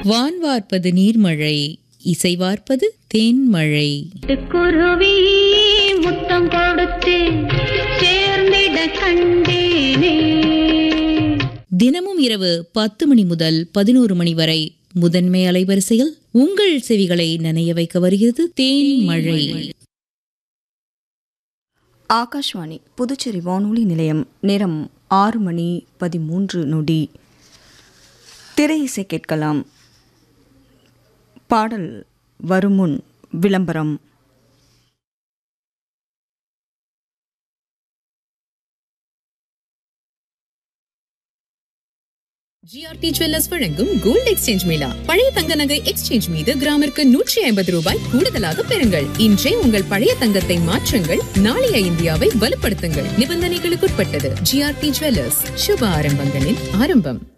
வான் வார்ப்பது நீர்மழை இசை வார்ப்பது தேன்மழை குருவி முத்தம் கொடுத்து சேர்ந்திட கண்டேனே தினமும் இரவு பத்து மணி முதல் பதினோரு மணி வரை முதன்மை அலைவரிசையில் உங்கள் செவிகளை நனைய வைக்க வருகிறது தேன்மழை ஆகாஷ்வாணி புதுச்சேரி வானொலி நிலையம் நேரம் ஆறு மணி பதிமூன்று நொடி திரை இசை கேட்கலாம் பாடல் வருமுன் விளம்பரம் ஜிஆர்டி ஜுவல்லர்ஸ் வழங்கும் கோல்ட் எக்ஸ்சேஞ்ச் மேளா பழைய தங்க நகை எக்ஸ்சேஞ்ச் மீது கிராமிற்கு நூற்றி ஐம்பது ரூபாய் கூடுதலாக பெறுங்கள் இன்றே உங்கள் பழைய தங்கத்தை மாற்றுங்கள் நாளைய இந்தியாவை வலுப்படுத்துங்கள் நிபந்தனைகளுக்குட்பட்டது ஜிஆர்டி ஜுவல்லர்ஸ் சுப ஆரம்பங்களின் ஆரம்பம்